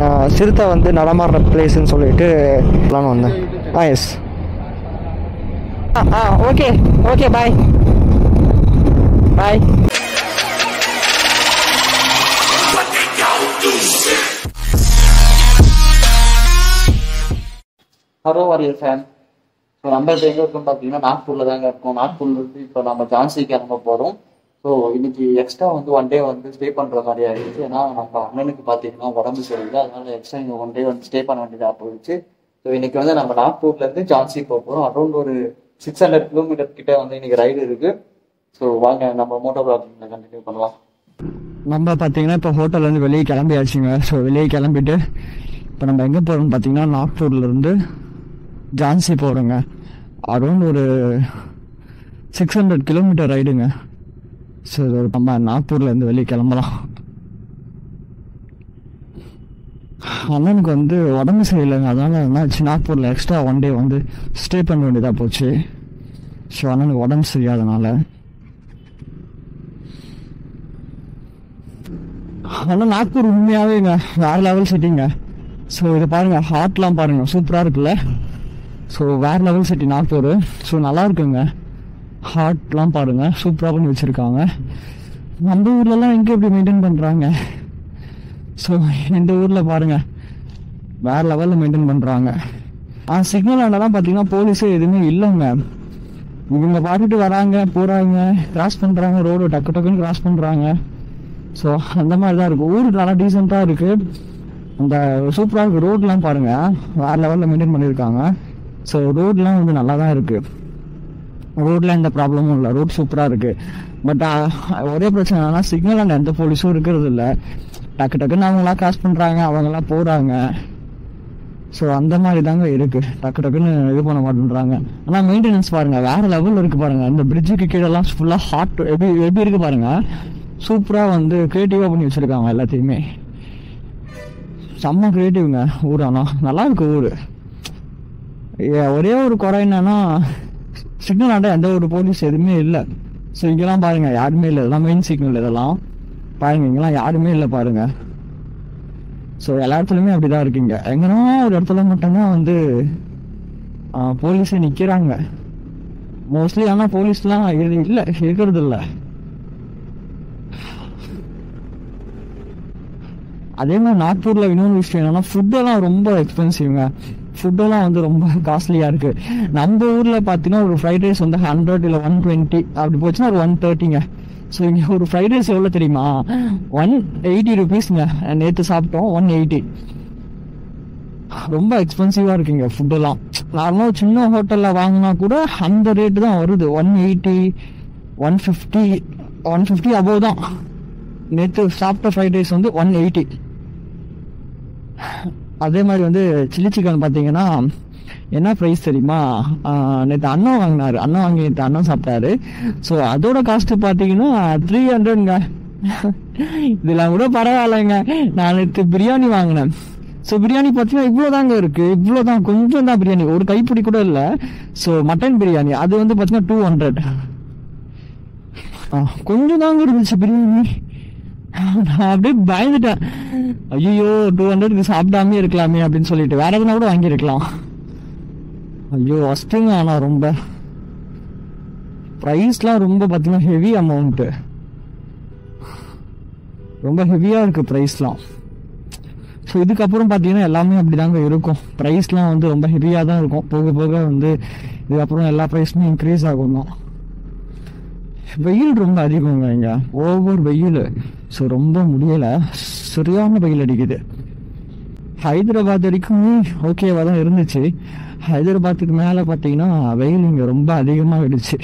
நான் சிறுத்தை வந்து நடமாடுற பிளேஸ்ன்னு சொல்லிட்டு பிளான் வந்தேன் ஆ எஸ் ஆ ஆ okay okay bye bye hero warrior fan so நம்ம இப்போ எங்கே இருக்கோம் பார்த்தீங்கன்னா நாக்பூரில் தாங்க இருக்கோம் நாக்பூர்ல இருந்து இப்போ நம்ம ஜான்சி கிளம்ப போகிறோம் ஸோ இன்னைக்கு எக்ஸ்ட்ரா வந்து ஒன் டே வந்து ஸ்டே பண்ணுற மாதிரி ஆயிடுச்சு ஏன்னா நம்ம அண்ணனுக்கு பார்த்தீங்கன்னா உடம்பு சரியில்லை அதனால எக்ஸ்ட்ரா இங்கே ஒன் டே வந்து ஸ்டே பண்ண வேண்டியதாக போயிடுச்சு ஸோ இன்னைக்கு வந்து நம்ம நாக்பூர்லேருந்து ஜான்சி போக போகிறோம் அரௌண்ட் ஒரு சிக்ஸ் ஹண்ட்ரட் கிலோமீட்டர் கிட்ட வந்து இன்னைக்கு ரைடு இருக்கு ஸோ வாங்க நம்ம மோட்டோ பிளாக்கிங் கண்டினியூ பண்ணலாம் நம்ம பார்த்தீங்கன்னா இப்போ ஹோட்டல்லேருந்து வெளியே கிளம்பியாச்சுங்க ஸோ வெளியே கிளம்பிட்டு இப்போ நம்ம எங்கே போகிறோம்னு பார்த்தீங்கன்னா நாக்பூர்லேருந்து ஜான்சி போகிறோங்க அரௌண்ட் ஒரு சிக்ஸ் ஹண்ட்ரட் கிலோமீட்டர் ரைடுங்க ஸோ நம்ம நாக்பூர்லேருந்து வெளியே கிளம்பலாம் அண்ணனுக்கு வந்து உடம்பு சரியில்லைங்க அதனால என்னாச்சு நாக்பூரில் எக்ஸ்ட்ரா ஒன் டே வந்து ஸ்டே பண்ண வேண்டியதாக போச்சு ஸோ அண்ணனுக்கு உடம்பு சரியாதனால ஆனால் நாக்பூர் உண்மையாகவேங்க வேற லெவல் சிட்டிங்க ஸோ இதை பாருங்க ஹாட்லாம் பாருங்க சூப்பராக இருக்குல்ல ஸோ வேற லெவல் சிட்டி நாக்பூர் ஸோ நல்லா இருக்குங்க ஹாட்லாம் பாருங்க சூப்பராக பண்ணி வச்சுருக்காங்க நம்ம ஊர்லலாம் எங்கே இப்படி மெயின்டைன் பண்ணுறாங்க ஸோ இந்த ஊரில் பாருங்க வேற லெவலில் மெயின்டைன் பண்ணுறாங்க ஆ சிக்னல் ஆண்டெல்லாம் பார்த்தீங்கன்னா போலீஸே எதுவுமே இல்லைங்க இவங்க பாட்டுட்டு வராங்க போகிறாங்க கிராஸ் பண்ணுறாங்க ரோடு டக்கு டக்குன்னு கிராஸ் பண்ணுறாங்க ஸோ அந்த மாதிரி தான் இருக்கும் ஊர் நல்லா டீசெண்டாக இருக்கு அந்த சூப்பராக இருக்கு ரோட்லாம் பாருங்க வேற லெவலில் மெயின்டைன் பண்ணியிருக்காங்க ஸோ ரோட்லாம் வந்து நல்லா தான் இருக்கு ரோட்ல எந்த ப்ராப்ளமும் இல்லை ரோட் சூப்பராக இருக்கு பட் ஒரே பிரச்சனை என்னன்னா சிக்னல் அண்ட் எந்த போலீஸும் இருக்கிறது இல்லை டக்கு டக்குன்னு அவங்களாம் கிராஸ் பண்ணுறாங்க அவங்களாம் போகிறாங்க ஸோ அந்த மாதிரி தாங்க இருக்கு டக்கு டக்குன்னு இது பண்ண மாட்டேன்றாங்க ஆனால் மெயின்டெனன்ஸ் பாருங்க வேற லெவலில் இருக்கு பாருங்க இந்த பிரிட்ஜுக்கு கீழெல்லாம் ஃபுல்லாக ஹாட் எப்படி எப்படி இருக்கு பாருங்க சூப்பராக வந்து க்ரியேட்டிவாக பண்ணி வச்சிருக்காங்க எல்லாத்தையுமே செம்ம க்ரியேட்டிவ்ங்க ஊர் ஆனால் நல்லா இருக்கு ஊர் ஒரே ஒரு குறை என்னன்னா சிக்னல் ஆண்ட எந்த ஒரு போலீஸ் எதுவுமே இல்லை ஸோ இங்கெல்லாம் பாருங்க யாருமே இல்லை இதெல்லாம் மெயின் சிக்னல் இதெல்லாம் பாருங்க இங்கெல்லாம் யாருமே இல்லை பாருங்க ஸோ எல்லா இடத்துலையுமே அப்படிதான் இருக்கீங்க எங்கன்னா ஒரு இடத்துல மட்டும்தான் வந்து போலீஸே நிற்கிறாங்க மோஸ்ட்லி ஆனால் போலீஸ்லாம் இல்லை இருக்கிறது இல்லை அதே மாதிரி நாக்பூர்ல இன்னொரு விஷயம் என்னன்னா ஃபுட்டெல்லாம் ரொம்ப எக்ஸ்பென்சிவ்ங்க ஃபுட்டெல்லாம் வந்து ரொம்ப காஸ்ட்லியா இருக்கு நம்ம ஊர்ல பாத்தீங்கன்னா ஒரு ஃப்ரைட் ரைஸ் வந்து ஹண்ட்ரட் இல்ல ஒன் டுவெண்ட்டி அப்படி போச்சுன்னா ஒரு ஒன் தேர்ட்டிங்க ஸோ இங்க ஒரு ஃப்ரைட் ரைஸ் எவ்வளோ தெரியுமா ஒன் எயிட்டி ருபீஸ்ங்க நேற்று சாப்பிட்டோம் ஒன் எயிட்டி ரொம்ப எக்ஸ்பென்சிவா இருக்குங்க ஃபுட்டெல்லாம் நார்மலாக சின்ன ஹோட்டல்ல வாங்கினா கூட அந்த ரேட்டு தான் வருது one eighty one fifty one fifty above தான் நேற்று சாப்பிட்ட ஃப்ரைட் ரைஸ் வந்து ஒன் எயிட்டி அதே மாதிரி வந்து சில்லி சிக்கன் பார்த்தீங்கன்னா என்ன ப்ரைஸ் தெரியுமா நேற்று அண்ணன் வாங்கினாரு அண்ணன் வாங்கி நேற்று அண்ணன் சாப்பிட்டாரு ஸோ அதோட காஸ்ட் பார்த்தீங்கன்னா த்ரீ ஹண்ட்ரட்ங்க இதெல்லாம் கூட பரவாயில்லைங்க நான் நேற்று பிரியாணி வாங்கினேன் ஸோ பிரியாணி பார்த்தீங்கன்னா இவ்வளோ தாங்க இருக்கு இவ்வளோ தான் கொஞ்சம் தான் பிரியாணி ஒரு கைப்பிடி கூட இல்லை ஸோ மட்டன் பிரியாணி அது வந்து பார்த்தீங்கன்னா டூ ஹண்ட்ரட் கொஞ்சம் தாங்க இருந்துச்சு பிரியாணி நான் அப்படியே பயந்துட்டேன் ஐயோ டூ ஹண்ட்ரட்க்கு சாப்பிடாமே இருக்கலாமே அப்படின்னு சொல்லிட்டு வேற எதுனா கூட வாங்கியிருக்கலாம் ஐயோ ஒஸ்ட்டுங்க ஆனால் ரொம்ப ப்ரைஸ்லாம் ரொம்ப பார்த்தீங்கன்னா ஹெவி அமௌண்ட்டு ரொம்ப ஹெவியாக இருக்குது ப்ரைஸ்லாம் ஸோ இதுக்கப்புறம் பார்த்தீங்கன்னா எல்லாமே அப்படி தாங்க இருக்கும் ப்ரைஸ்லாம் வந்து ரொம்ப ஹெவியாக தான் இருக்கும் போக போக வந்து இதுக்கப்புறம் எல்லா ப்ரைஸுமே இன்க்ரீஸ் ஆகும் தான் வெயில் ரொம்ப அதிகங்க இங்க ஓவர் வெயில் ஸோ ரொம்ப முடியல சரியான வெயில் அடிக்குது ஹைதராபாத் வரைக்கும் ஓகேவா தான் இருந்துச்சு ஹைதராபாத்துக்கு மேலே பார்த்தீங்கன்னா வெயில் இங்கே ரொம்ப அதிகமாக ஆயிடுச்சு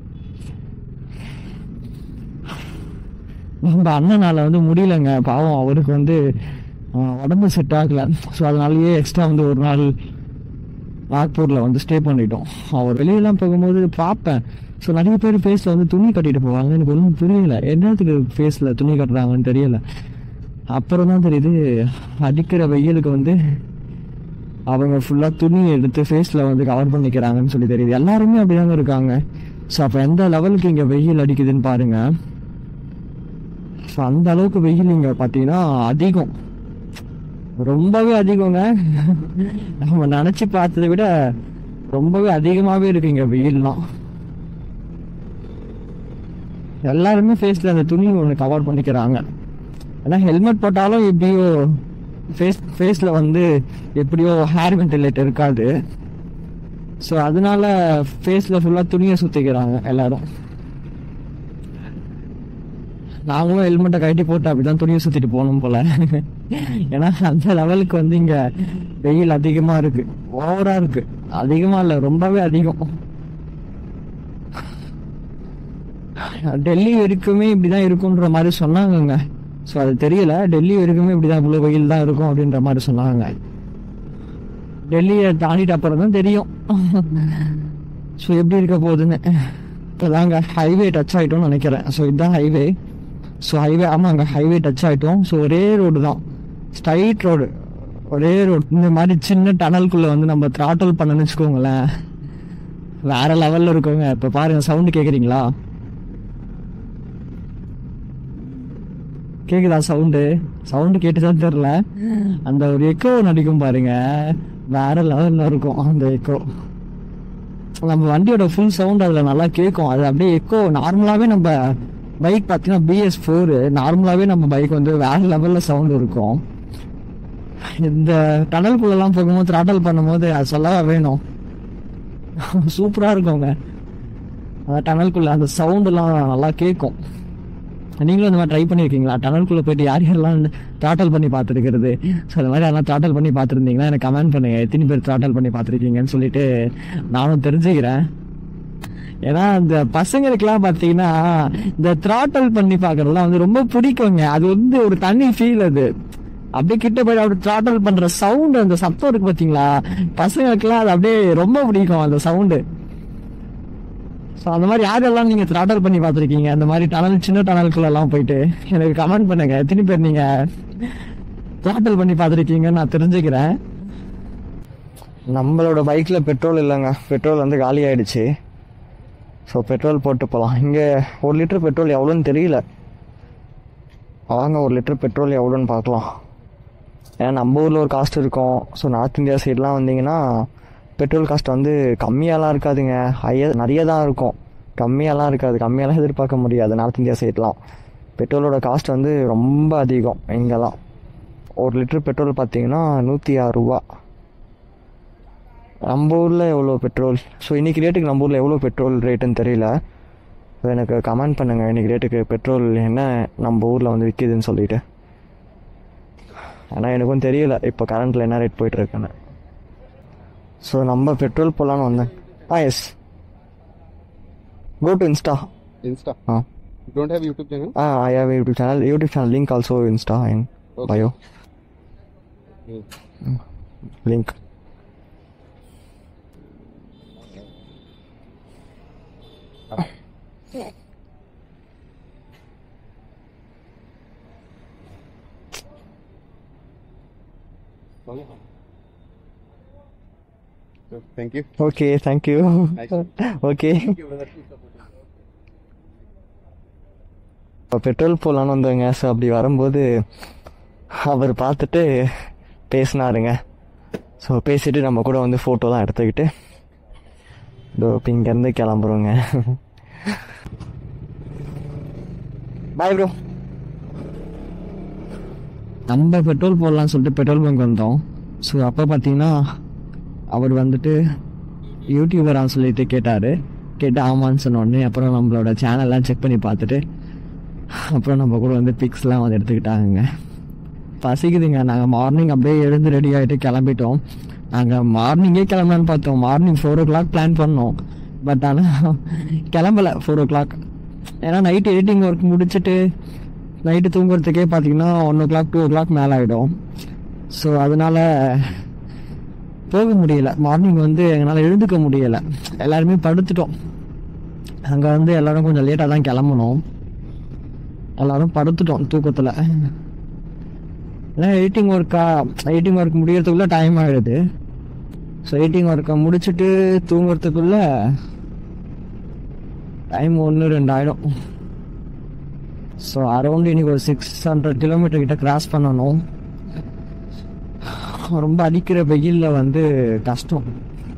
நம்ம அண்ணனால வந்து முடியலங்க பாவம் அவருக்கு வந்து ஆஹ், உடம்பு செட் ஆகல ஸோ அதனாலயே எக்ஸ்ட்ரா வந்து ஒரு நாள் நாக்பூரில் வந்து ஸ்டே பண்ணிட்டோம் அவர் வெளியெல்லாம் போகும்போது பார்ப்பேன் ஸோ நிறைய பேர் ஃபேஸில் வந்து துணி கட்டிட்டு போவாங்க எனக்கு ஒன்றும் புரியல என்னத்துக்கு ஃபேஸில் துணி கட்டுறாங்கன்னு தெரியல அப்புறம் தான் தெரியுது அடிக்கிற வெயிலுக்கு வந்து அவங்க ஃபுல்லாக துணி எடுத்து ஃபேஸில் வந்து கவர் பண்ணிக்கிறாங்கன்னு சொல்லி தெரியுது எல்லாருமே அப்படிதாங்க இருக்காங்க ஸோ அப்போ எந்த லெவலுக்கு இங்கே வெயில் அடிக்குதுன்னு பாருங்க ஸோ அந்த அளவுக்கு வெயில் இங்கே பார்த்தீங்கன்னா அதிகம் ரொம்பவே அதிகங்க நம்ம நினைச்சு பார்த்ததை விட ரொம்பவே அதிகமாவே இருக்குங்க வெயில்லாம் எல்லாருமே ஃபேஸ்ல அந்த துணி ஒன்று கவர் பண்ணிக்கிறாங்க ஏன்னா ஹெல்மெட் போட்டாலும் எப்படியோ ஃபேஸ் ஃபேஸில் வந்து எப்படியோ ஹேர் வென்டிலேட் இருக்காது ஸோ அதனால ஃபேஸில் ஃபுல்லாக துணியை சுற்றிக்கிறாங்க எல்லாரும் நாங்களும் ஹெல்மெட்டை கழட்டி போட்டு அப்படிதான் துணியை சுற்றிட்டு போகணும் போல ஏன்னா அந்த லெவலுக்கு வந்து இங்கே வெயில் அதிகமாக இருக்கு ஓவராக இருக்கு அதிகமாக இல்லை ரொம்பவே அதிகம் டெல்லி வரைக்குமே இப்படிதான் இருக்குன்ற மாதிரி சொன்னாங்கங்க ஸோ அது தெரியல டெல்லி வரைக்குமே இப்படிதான் இவ்வளோ வெயில் தான் இருக்கும் அப்படின்ற மாதிரி சொன்னாங்க டெல்லியை தாண்டிட்டு அப்புறம் தான் தெரியும் ஸோ எப்படி இருக்க போகுதுன்னு இப்போதாங்க ஹைவே டச் ஆகிட்டோம்னு நினைக்கிறேன் ஸோ இதுதான் ஹைவே ஸோ ஹைவே ஆமாங்க ஹைவே டச் ஆகிட்டோம் ஸோ ஒரே ரோடு தான் ஸ்ட்ரைட் ரோடு ஒரே ரோடு இந்த மாதிரி சின்ன டனல்குள்ளே வந்து நம்ம த்ராட்டல் பண்ணணும்னு வச்சுக்கோங்களேன் வேற லெவலில் இருக்குங்க இப்போ பாருங்க சவுண்டு கேட்குறீங்களா கேக்குதா சவுண்டு சவுண்டு கேட்டுதான் தெரில அந்த ஒரு எக்கோ நடிக்கும் பாருங்க வேற லெவல்ல இருக்கும் அந்த எக்கோ நம்ம வண்டியோட ஃபுல் சவுண்ட் அதில் நல்லா கேட்கும் அது அப்படியே எக்கோ நார்மலாகவே நம்ம பைக் பார்த்தீங்கன்னா பிஎஸ் ஃபோர் நார்மலாகவே நம்ம பைக் வந்து வேற லெவலில் சவுண்ட் இருக்கும் இந்த டனல்குள்ளெல்லாம் போகும்போது த்ராட்டல் பண்ணும்போது அது சொல்லவா வேணும் சூப்பராக இருக்குங்க அந்த டனல்குள்ளே அந்த சவுண்டெல்லாம் நல்லா கேட்கும் நீங்களும் இந்த மாதிரி ட்ரை பண்ணியிருக்கீங்களா டனல்குள்ளே போயிட்டு யார் யாரெல்லாம் த்ராட்டல் பண்ணி பார்த்துருக்கிறது ஸோ அந்த மாதிரி அதெல்லாம் த்ராட்டல் பண்ணி பார்த்துருந்தீங்கன்னா எனக்கு கமெண்ட் பண்ணுங்க எத்தனை பேர் த்ராட்டல் பண்ணி பார்த்துருக்கீங்கன்னு சொல்லிட்டு நானும் தெரிஞ்சுக்கிறேன் ஏன்னா இந்த பசங்களுக்கெல்லாம் பார்த்தீங்கன்னா இந்த த்ராட்டல் பண்ணி பார்க்கறதுலாம் வந்து ரொம்ப பிடிக்குங்க அது வந்து ஒரு தனி ஃபீல் அது அப்படியே கிட்ட போய் அப்படி த்ராட்டல் பண்ற சவுண்ட் அந்த சத்தம் இருக்கு பார்த்தீங்களா பசங்களுக்கெல்லாம் அது அப்படியே ரொம்ப பிடிக்கும் அந்த சவுண்டு ஸோ அந்த மாதிரி யாரெல்லாம் நீங்கள் த்ராட்டல் பண்ணி பார்த்துருக்கீங்க அந்த மாதிரி டனல் சின்ன டனலுக்குள்ளெல்லாம் போயிட்டு எனக்கு கமெண்ட் பண்ணுங்க எத்தனை பேர் நீங்கள் த்ராட்டல் பண்ணி பார்த்துருக்கீங்கன்னு நான் தெரிஞ்சுக்கிறேன் நம்மளோட பைக்கில் பெட்ரோல் இல்லைங்க பெட்ரோல் வந்து காலி ஆயிடுச்சு ஸோ பெட்ரோல் போட்டு போகலாம் இங்கே ஒரு லிட்டர் பெட்ரோல் எவ்வளோன்னு தெரியல வாங்க ஒரு லிட்டர் பெட்ரோல் எவ்வளோன்னு பார்க்கலாம் ஏன்னா நம்ம ஊரில் ஒரு காஸ்ட் இருக்கும் ஸோ நார்த் இந்தியா சைட்லாம் வந்தீங்கன்னா பெட்ரோல் காஸ்ட் வந்து கம்மியாலாம் இருக்காதுங்க ஹைய நிறைய தான் இருக்கும் கம்மியாலாம் இருக்காது கம்மியாலாம் எதிர்பார்க்க முடியாது நார்த் இந்தியா சைட்லாம் பெட்ரோலோட காஸ்ட் வந்து ரொம்ப அதிகம் இங்கெல்லாம் ஒரு லிட்டர் பெட்ரோல் பார்த்தீங்கன்னா நூற்றி ஆறு ரூபா நம்ம ஊரில் எவ்வளோ பெட்ரோல் ஸோ இன்றைக்கி ரேட்டுக்கு நம்ம ஊரில் எவ்வளோ பெட்ரோல் ரேட்டுன்னு தெரியல ஸோ எனக்கு கமெண்ட் பண்ணுங்கள் இன்றைக்கி ரேட்டுக்கு பெட்ரோல் என்ன நம்ம ஊரில் வந்து விற்கிதுன்னு சொல்லிட்டு ஆனால் எனக்கும் தெரியல இப்போ கரண்ட்டில் என்ன ரேட் போயிட்டுருக்குன்னு ஸோ நம்ம பெட்ரோல் போடலான்னு வந்தேன் ஆ yes go to Insta Insta. ஆ You don't have YouTube channel? ஆ I have YouTube channel YouTube channel link also Insta in Okay. Bio Hmm. Link Okay. So, Thank you. Okay thank you Nice. Okay Thank you, brother. to support us. இப்போ petrol போடலான்னு வந்தவங்க so அப்படி வரும்போது அவர் பார்த்துட்டு பேசினாருங்க so பேசிட்டு நம்ம கூட வந்து ஃபோட்டோலாம் எடுத்துக்கிட்டு இதோ இப்போ இங்கேருந்து கிளம்புறோங்க பாய் ப்ரோ நம்ம பெட்ரோல் போடலாம்னு சொல்லிட்டு பெட்ரோல் பங்க் வந்தோம் ஸோ அப்போ பார்த்தீங்கன்னா அவர் வந்துட்டு யூடியூபரான்னு சொல்லிட்டு கேட்டார் கேட்டு ஆமான்னு சொன்ன உடனே அப்புறம் நம்மளோட சேனல்லாம் செக் பண்ணி பார்த்துட்டு அப்புறம் நம்ம கூட வந்து பிக்ஸ்லாம் வந்து எடுத்துக்கிட்டாங்க பசிக்குதுங்க நாங்கள் மார்னிங் அப்படியே எழுந்து ரெடி ஆகிட்டு கிளம்பிட்டோம் நாங்கள் மார்னிங்கே கிளம்பலான்னு பார்த்தோம் morning four o'clock plan பண்ணோம் பட் ஆனால் கிளம்பல ஃபோர் ஓ கிளாக் ஏன்னா நைட்டு எடிட்டிங் ஒர்க் முடிச்சுட்டு நைட்டு தூங்குறதுக்கே பார்த்தீங்கன்னா one o'clock two o'clock மேலே ஆகிடும் ஸோ அதனால் போக முடியல மார்னிங் வந்து எங்களால் எழுந்துக்க முடியலை எல்லாருமே படுத்துட்டோம் அங்கே வந்து எல்லாரும் கொஞ்சம் லேட்டாக தான் கிளம்பணும் எல்லாரும் படுத்துட்டோம் தூக்கத்தில் ஏன்னா எடிட்டிங் ஒர்க்கா எடிட்டிங் ஒர்க் முடியறதுக்குள்ள டைம் ஆகிடுது ஸோ எடிட்டிங் ஒர்க்கை முடிச்சுட்டு தூங்குறதுக்குள்ள டைம் ஒன்று ரெண்டு ஆகிடும் ஸோ அரௌண்ட் இன்னைக்கு ஒரு சிக்ஸ் ஹண்ட்ரட் கிலோமீட்டர் கிட்ட கிராஸ் பண்ணணும் ரொம்ப அடிக்கிற வெயிலில் வந்து கஷ்டம்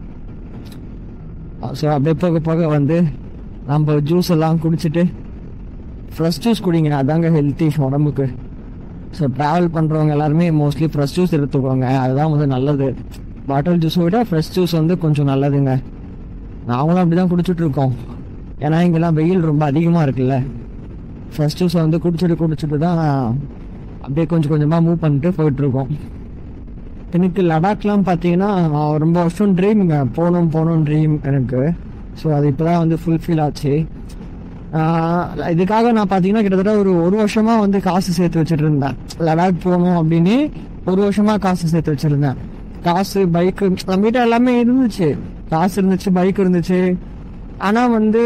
ஸோ அப்படியே போக போக வந்து நம்ம ஜூஸ் எல்லாம் குடிச்சிட்டு ஃப்ரெஷ் ஜூஸ் குடிங்க அதாங்க ஹெல்த்தி உடம்புக்கு ஸோ ட்ராவல் பண்ணுறவங்க எல்லாருமே மோஸ்ட்லி ஃப்ரெஷ் ஜூஸ் எடுத்துக்கோங்க அதுதான் வந்து நல்லது பாட்டில் ஜூஸை விட ஃப்ரெஷ் ஜூஸ் வந்து கொஞ்சம் நல்லதுங்க நாங்களும் அப்படி தான் குடிச்சிட்டு இருக்கோம் ஏன்னா இங்கெல்லாம் வெயில் ரொம்ப அதிகமாக இருக்குல்ல ஃப்ரெஷ் ஜூஸை வந்து குடிச்சிட்டு குடிச்சிட்டு தான் அப்படியே கொஞ்சம் கொஞ்சமாக மூவ் பண்ணிட்டு போயிட்டு இருக்கோம் எனக்கு லடாக்லாம் பார்த்தீங்கன்னா நான் ரொம்ப வருஷம் ட்ரீம்ங்க போகணும் போகணும் ட்ரீம் எனக்கு ஸோ அது இப்போ தான் வந்து ஃபுல்ஃபில் ஆச்சு ஆஹ் இதுக்காக நான் பார்த்தீங்கன்னா கிட்டத்தட்ட ஒரு ஒரு வருஷமா வந்து காசு சேர்த்து வச்சுட்டு இருந்தேன் லடாக் போகணும் அப்படின்னு ஒரு வருஷமா காசு சேர்த்து வச்சிருந்தேன் காசு பைக்கு நம்மகிட்ட எல்லாமே இருந்துச்சு காசு இருந்துச்சு பைக் இருந்துச்சு ஆனால் வந்து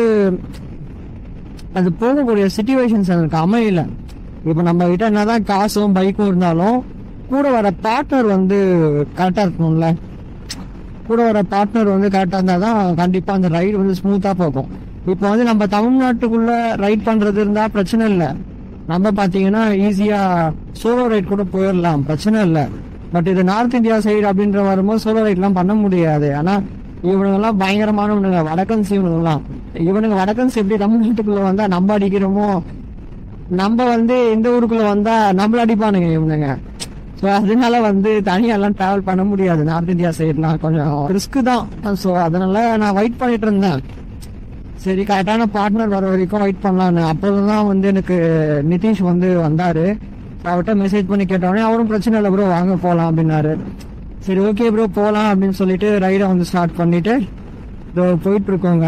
அது போகக்கூடிய சுச்சுவேஷன்ஸ் எனக்கு அமையல இப்போ நம்ம கிட்ட என்னதான் காசும் பைக்கும் இருந்தாலும் கூட வர பார்ட்னர் வந்து கரெக்டாக இருக்கணும்ல கூட வர பார்ட்னர் வந்து கரெக்டாக இருந்தால் தான் கண்டிப்பாக அந்த ரைடு வந்து ஸ்மூத்தாக போகும் இப்போ வந்து நம்ம தமிழ்நாட்டுக்குள்ள ரைட் பண்ணுறது இருந்தால் பிரச்சனை இல்லை நம்ம பார்த்தீங்கன்னா ஈஸியாக சோலோ ரைட் கூட போயிடலாம் பிரச்சனை இல்லை பட் இது நார்த் இந்தியா சைடு அப்படின்ற வரும்போது சோலோ ரைட்லாம் பண்ண முடியாது ஆனால் இவனுங்கெல்லாம் பயங்கரமானவனுங்க வடக்கன்ஸ் இவனுங்கெல்லாம் இவனுங்க வடக்கன்ஸ் எப்படி தமிழ்நாட்டுக்குள்ள வந்தா நம்ம அடிக்கிறோமோ நம்ம வந்து இந்த ஊருக்குள்ள வந்தா நம்மள அடிப்பானுங்க இவனுங்க ஸோ அதனால வந்து தனியாலாம் டிராவல் பண்ண முடியாது நார்த் இந்தியா சைட்லாம் கொஞ்சம் ரிஸ்க் தான் ஸோ அதனால நான் வெயிட் பண்ணிட்டு இருந்தேன் சரி கரெக்டான பார்ட்னர் வர வரைக்கும் வெயிட் பண்ணலான்னு அப்போதான் தான் வந்து எனக்கு நிதிஷ் வந்து வந்தாரு அவர்கிட்ட மெசேஜ் பண்ணி கேட்டோடனே அவரும் பிரச்சனை இல்லை ப்ரோ வாங்க போகலாம் அப்படின்னாரு சரி ஓகே ப்ரோ போகலாம் அப்படின்னு சொல்லிட்டு ரைடை வந்து ஸ்டார்ட் பண்ணிட்டு இதோ போயிட்டு இருக்கோங்க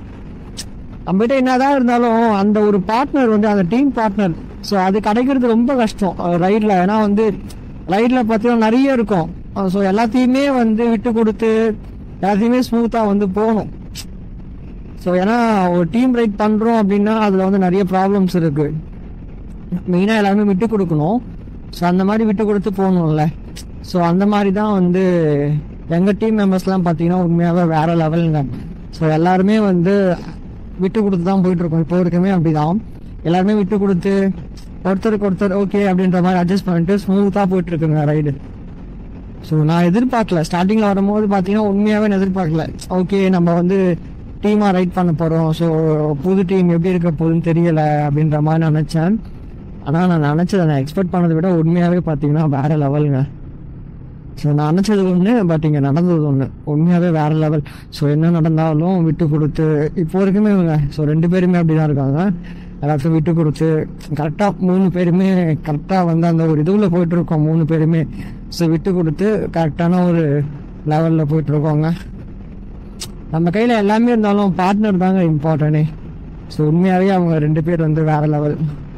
நம்மகிட்ட என்னதான் இருந்தாலும் அந்த ஒரு பார்ட்னர் வந்து அந்த டீம் பார்ட்னர் ஸோ அது கிடைக்கிறது ரொம்ப கஷ்டம் ரைடில் ஏன்னா வந்து ரைடில் பார்த்தீங்கன்னா நிறைய இருக்கும் ஸோ எல்லாத்தையுமே வந்து விட்டு கொடுத்து எல்லாத்தையுமே ஸ்மூத்தாக வந்து போகணும் ஸோ ஏன்னா ஒரு டீம் ரைட் பண்ணுறோம் அப்படின்னா அதில் வந்து நிறைய ப்ராப்ளம்ஸ் இருக்கு மெயினாக எல்லாருமே விட்டு கொடுக்கணும் ஸோ அந்த மாதிரி விட்டு கொடுத்து போகணும்ல ஸோ அந்த மாதிரி தான் வந்து எங்கள் டீம் மெம்பர்ஸ்லாம் பார்த்தீங்கன்னா உண்மையாகவே வேற லெவலுங்க ஸோ எல்லாருமே வந்து விட்டு கொடுத்து தான் போயிட்டு இருக்கோம் இப்போ வரைக்குமே அப்படிதான் எல்லாருமே விட்டு கொடுத்து ஒருத்தருக்கு ஒருத்தர் ஓகே அப்படின்ற மாதிரி அட்ஜஸ்ட் பண்ணிட்டு ஸ்மூத்தாக போயிட்டு இருக்குங்க ரைடு ஸோ நான் எதிர்பார்க்கல ஸ்டார்டிங்கில் வரும்போது பார்த்தீங்கன்னா உண்மையாகவே நான் எதிர்பார்க்கல ஓகே நம்ம வந்து டீமாக ரைட் பண்ண போகிறோம் ஸோ புது டீம் எப்படி இருக்க போகுதுன்னு தெரியல அப்படின்ற மாதிரி நினச்சேன் ஆனால் நான் நினச்சதை நான் எக்ஸ்பெக்ட் பண்ணதை விட உண்மையாகவே பார்த்தீங்கன்னா வேற லெவலுங்க ஸோ நான் நினச்சது ஒன்று பட் இங்கே நடந்தது ஒன்று உண்மையாகவே வேற லெவல் ஸோ என்ன நடந்தாலும் விட்டு கொடுத்து இப்போ வரைக்குமே இவங்க ஸோ ரெண்டு பேருமே அப்படி தான் இருக்காங்க எல்லாத்தையும் விட்டு கொடுத்து கரெக்டாக மூணு பேருமே கரெக்டாக வந்து அந்த ஒரு இதுவில் போயிட்டு இருக்கோம் மூணு பேருமே ஸோ விட்டு கொடுத்து கரெக்டான ஒரு லெவலில் போயிட்டு இருக்கோங்க நம்ம கையில் எல்லாமே இருந்தாலும் பார்ட்னர் தாங்க இம்பார்ட்டனே ஸோ உண்மையாகவே அவங்க ரெண்டு பேர் வந்து வேற லெவல்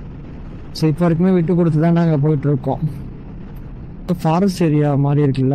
ஸோ இப்போ வரைக்குமே விட்டு கொடுத்து தான் நாங்கள் போயிட்டு இருக்கோம் ஃபாரஸ்ட் ஏரியா மாதிரி இருக்குல்ல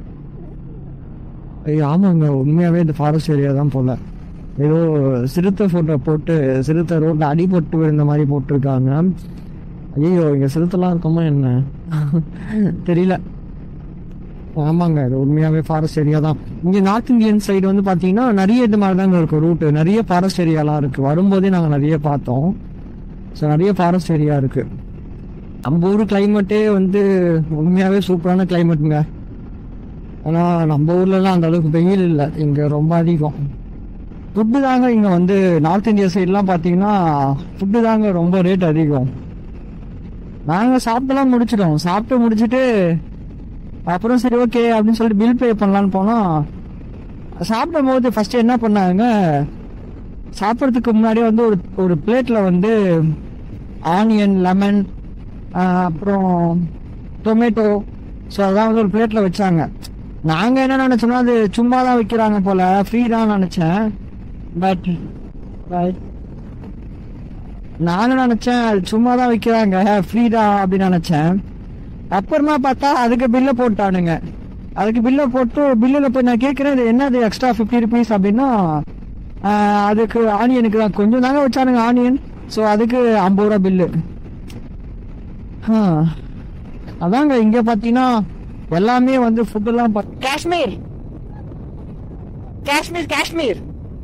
ஐயோ ஆமாங்க உண்மையாகவே இந்த ஃபாரஸ்ட் ஏரியா தான் போல ஏதோ சிறுத்தை ஃபோட்டோ போட்டு சிறுத்தை ரோட்டில் அடிபட்டு விழுந்த மாதிரி போட்டிருக்காங்க ஐயோ இங்கே சிறுத்தைலாம் இருக்குமா என்ன தெரியல ஆமாங்க இது உண்மையாகவே ஃபாரஸ்ட் ஏரியா தான் இங்கே நார்த் இந்தியன் சைடு வந்து பார்த்தீங்கன்னா நிறைய இது மாதிரி தாங்க இருக்கும் ரூட்டு நிறைய ஃபாரஸ்ட் ஏரியாலாம் இருக்குது வரும்போதே நாங்கள் நிறைய பார்த்தோம் ஸோ நிறைய ஃபாரஸ்ட் ஏரியா இருக்குது நம்ம ஊர் கிளைமேட்டே வந்து உண்மையாகவே சூப்பரான கிளைமேட்டுங்க ஆனால் நம்ம ஊர்லலாம் அந்த அளவுக்கு வெயில் இல்லை இங்கே ரொம்ப அதிகம் ஃபுட்டு தாங்க இங்கே வந்து நார்த் இந்தியா சைட்லாம் பார்த்தீங்கன்னா ஃபுட்டு தாங்க ரொம்ப ரேட் அதிகம் நாங்கள் சாப்பிட்டெல்லாம் முடிச்சிட்டோம் சாப்பிட்டு முடிச்சிட்டு அப்புறம் சரி ஓகே அப்படின்னு சொல்லிட்டு பில் பே பண்ணலான்னு போனோம் சாப்பிடும் போது ஃபர்ஸ்ட் என்ன பண்ணாங்க சாப்பிட்றதுக்கு முன்னாடியே வந்து ஒரு ஒரு பிளேட்டில் வந்து ஆனியன் லெமன் அப்புறம் டொமேட்டோ ஸோ அதெல்லாம் வந்து ஒரு பிளேட்டில் வச்சாங்க நாங்கள் என்ன நினச்சோம்னா அது சும்மா தான் வைக்கிறாங்க போல ஃப்ரீ தான் நினச்சேன் பட் நானும் நினச்சேன் அது சும்மா தான் வைக்கிறாங்க ஃப்ரீ தான் அப்படின்னு நினச்சேன் அப்புறமா பார்த்தா அதுக்கு பில்லை போட்டானுங்க அதுக்கு பில்லை போட்டு பில்லில் போய் நான் கேட்குறேன் இது என்னது எக்ஸ்ட்ரா ஃபிஃப்டி ருபீஸ் அப்படின்னா ஆஹ், அதுக்கு ஆனியனுக்கு தான் கொஞ்சம் தாங்க வச்சானுங்க ஆனியன் ஸோ அதுக்கு ஐம்பது ரூபா பில்லு அதாங்க இங்க பாத்தீங்கன்னா எல்லாமே வந்து ஃபுட் எல்லாம் பா- காஷ்மீர் காஷ்மீர் காஷ்மீர்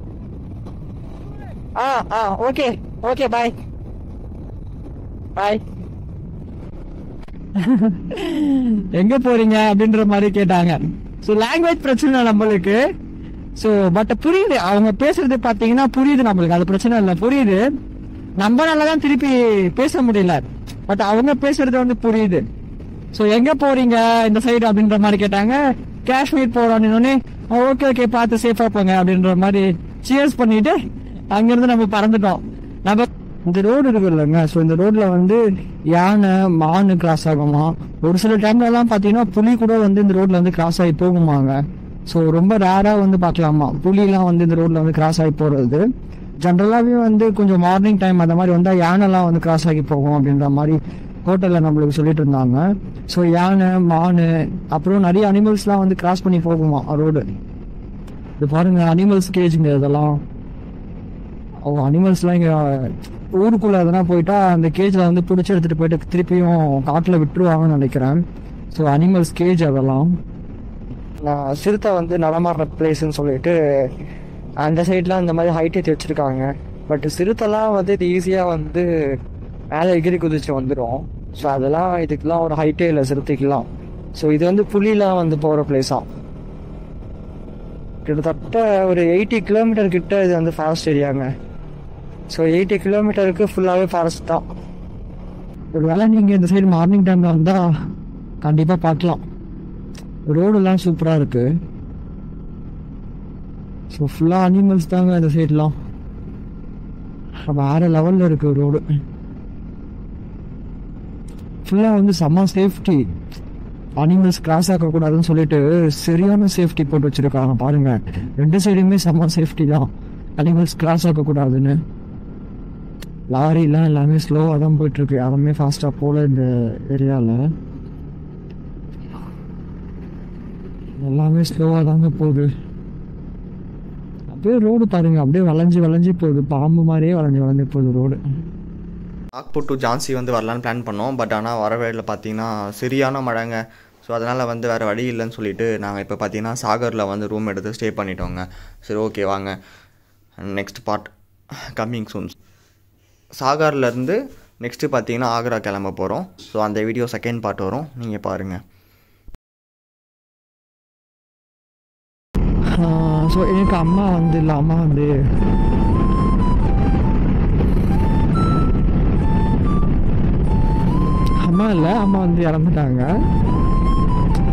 ஆ ஆ ஓகே ஓகே பாய் பாய் எங்க போறீங்க அப்படின்ற மாதிரி கேட்டாங்க ஸோ லாங்குவேஜ் பிரச்சனை நம்மளுக்கு ஸோ பட் புரியுது அவங்க பேசுறது பாத்தீங்கன்னா புரியுது நம்மளுக்கு அது பிரச்சனை இல்லை புரியுது நம்ம நல்லா தான் திருப்பி பேச முடியல பட் அவங்க பேசுறது வந்து புரியுது ஸோ எங்க போறீங்க இந்த சைடு அப்படின்ற மாதிரி கேட்டாங்க காஷ்மீர் போறோம்னு ஓகே ஓகே பார்த்து சேஃபா போங்க அப்படின்ற மாதிரி சியர்ஸ் பண்ணிட்டு அங்கிருந்து நம்ம பறந்துட்டோம் நம்ம இந்த ரோடு இருக்கு இல்லைங்க ஸோ இந்த ரோட்ல வந்து யானை மானு கிராஸ் ஆகுமா ஒரு சில டைம்ல எல்லாம் பாத்தீங்கன்னா புலி கூட வந்து இந்த ரோட்ல வந்து கிராஸ் ஆகி போகுமாங்க ஸோ ரொம்ப ரேரா வந்து பார்க்கலாமா புலிலாம் வந்து இந்த ரோட்ல வந்து கிராஸ் ஆகி போறது ஜென்ரலாகவே வந்து கொஞ்சம் மார்னிங் டைம் அந்த மாதிரி வந்தால் யானைலாம் வந்து கிராஸ் ஆகி போகும் அப்படின்ற மாதிரி ஹோட்டலில் நம்மளுக்கு சொல்லிட்டு இருந்தாங்க ஸோ யானை மானு அப்புறம் நிறைய அனிமல்ஸ்லாம் வந்து கிராஸ் பண்ணி போகுமா ரோடு இது பாருங்க அனிமல்ஸ் கேஜுங்க இதெல்லாம் ஓ அனிமல்ஸ்லாம் இங்கே ஊருக்குள்ளே எதனா போயிட்டா அந்த கேஜில் வந்து பிடிச்சி எடுத்துகிட்டு போயிட்டு திருப்பியும் காட்டில் விட்டுருவாங்கன்னு நினைக்கிறேன் ஸோ அனிமல்ஸ் கேஜ் அதெல்லாம் நான் சிறுத்தை வந்து நடமாடுற பிளேஸ்ன்னு சொல்லிட்டு அந்த சைட்லாம் இந்த மாதிரி ஹைட் ஏற்றி வச்சுருக்காங்க பட் சிறுத்தைலாம் வந்து இது ஈஸியாக வந்து மேலே எகிரி குதிச்சு வந்துடும் ஸோ அதெல்லாம் இதுக்கெல்லாம் ஒரு ஹைட்டே இல்லை சிறுத்தைக்கெல்லாம் ஸோ இது வந்து புலிலாம் வந்து போகிற பிளேஸாக கிட்டத்தட்ட ஒரு எயிட்டி கிலோமீட்டர் கிட்ட இது வந்து ஃபாரஸ்ட் ஏரியாங்க ஸோ எயிட்டி கிலோமீட்டருக்கு ஃபுல்லாகவே ஃபாரஸ்ட் தான் ஒரு வேளை நீங்கள் இந்த சைடு மார்னிங் டைமில் வந்தால் கண்டிப்பாக பார்க்கலாம் ரோடெல்லாம் சூப்பராக இருக்குது ஸோ ஃபுல்லாக அனிமல்ஸ் தாங்க இந்த சைட்லாம் வேறு லெவலில் இருக்குது ரோடு ஃபுல்லாக வந்து செம்ம சேஃப்டி அனிமல்ஸ் கிராஸ் ஆகக்கூடாதுன்னு சொல்லிட்டு சரியான சேஃப்டி போட்டு வச்சிருக்காங்க பாருங்க ரெண்டு சைடுமே செம்ம சேஃப்டி தான் அனிமல்ஸ் கிராஸ் ஆகக்கூடாதுன்னு லாரிலாம் எல்லாமே ஸ்லோவாக தான் போயிட்டு இருக்கு யாருமே ஃபாஸ்ட்டாக போகல இந்த ஏரியாவில் எல்லாமே ஸ்லோவாக தாங்க போகுது அப்படியே ரோடு பாருங்க அப்படியே வளைஞ்சு வளைஞ்சு போகுது பாம்பு மாதிரியே வளைஞ்சு வளைஞ்சு போகுது ரோடு நாக்பூர் டு ஜான்சி வந்து வரலான்னு பிளான் பண்ணோம் பட் ஆனால் வர வழியில் பார்த்தீங்கன்னா சரியான மழைங்க ஸோ அதனால் வந்து வேறு வழி இல்லைன்னு சொல்லிட்டு நாங்கள் இப்போ பார்த்தீங்கன்னா சாகரில் வந்து ரூம் எடுத்து ஸ்டே பண்ணிட்டோங்க சரி ஓகே வாங்க நெக்ஸ்ட் பார்ட் கம்மிங் சூன் சாகர்லேருந்து நெக்ஸ்ட்டு பார்த்தீங்கன்னா ஆக்ரா கிளம்ப போகிறோம் ஸோ அந்த வீடியோ செகண்ட் பார்ட் வரும் நீங்கள் பாருங்கள் ஸோ எனக்கு அம்மா வந்து இல்லை அம்மா வந்து அம்மா இல்லை அம்மா வந்து இறந்துட்டாங்க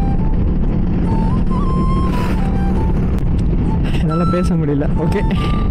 என்னால் பேச முடியல ஓகே